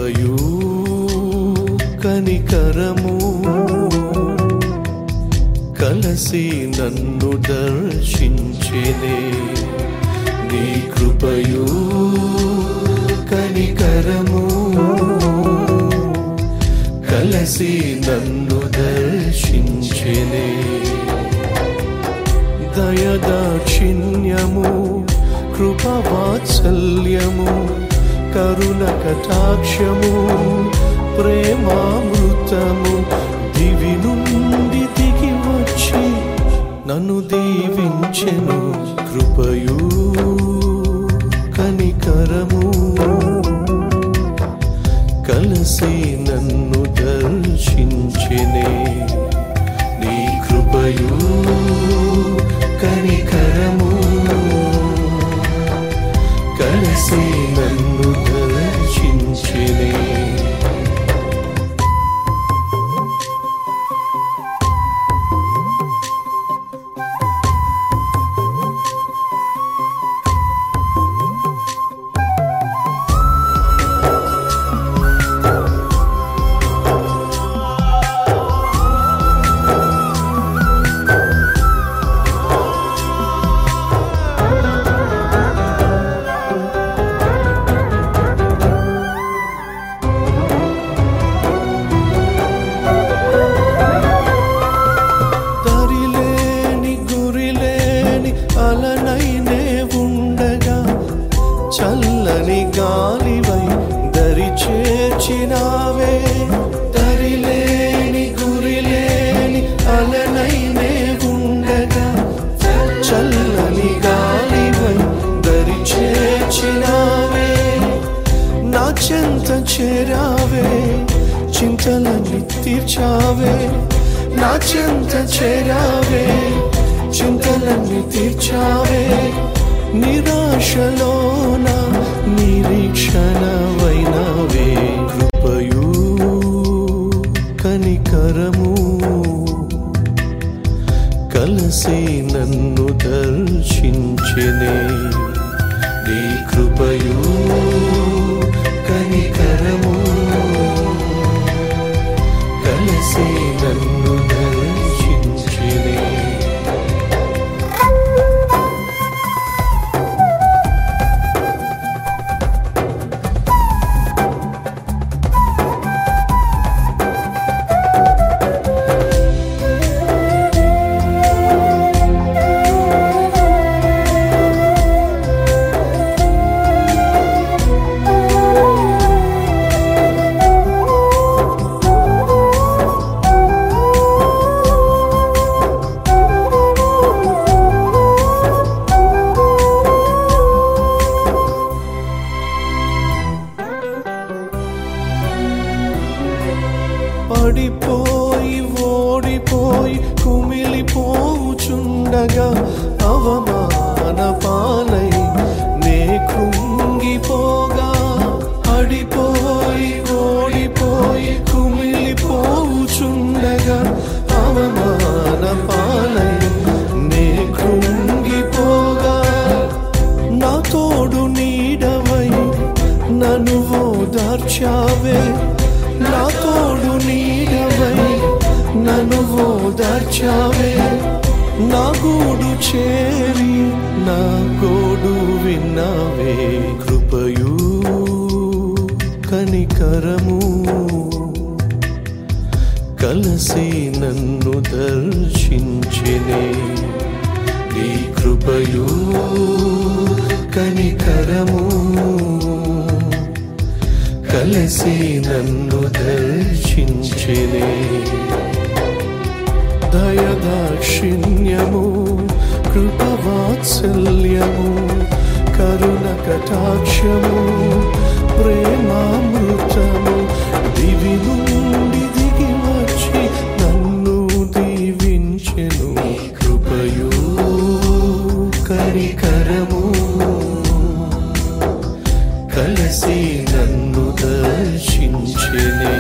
కృపయు కనికరము కలసి నన్ను దర్శించెనే నీ కృపయు కనికరము కలసి నన్ను దర్శించెనే దయదాక్షిణ్యము కృపవాత్సల్యము కరుణ కటాక్షము ప్రేమామృతము దివి నుండి దిగి వచ్చి నన్ను దీవించెను కృపయు కనికరము కలసి నన్ను దర్శించెనే నీ కృపయు కనికరము కలిసి నన్ను దర్శించెనే దరిలేని గురిలేని అలనైనే ఉండగా చల్లని గాలివై దరి చేర్చినావే దరిలేని గురిలేని అలనైనే ఉండగా చల్లని గాలివై దరి చేర్చినావే నా చెంత చేరావే చింతలన్నీ తీర్చావే నా చెంత చేరావే చింతలన్నీ తీర్చావే నిరాశలోన నిరీక్షణ వైనవే కృపయు కనికరము కలసి నన్ను దర్శించెనే నీ కృపయు కనికరము కలిసి నన్ను దర్శించినే పడిపోయి ఓడిపోయి కుమిలిపోచుండగా అవమాన పాలై నే కృంగిపోగా పడిపోయి ఓడిపోయి కుమిలిపోచుండగా అవమాన పాలై నే కృంగిపోగా నా తోడు నీడవై నన్ను ఓదార్చావే నా తోడు నీడవై నన్ను ఓదార్చావే నా గూడు చేరి నా గోడు విన్నావే కృపయు కనికరము కలసి నన్ను దర్శించెనే నీ కృపయు కనికరము కలిసి నన్ను దర్శించెనే దయదాక్షిణ్యము కృపవాత్సల్యము కరుణ కటాక్షము ప్రేమామృతము దివి నుండి దిగి వచ్చి నన్ను దీవించెను కృపయు కనికరము కలిసి నన్ను దర్శించెనే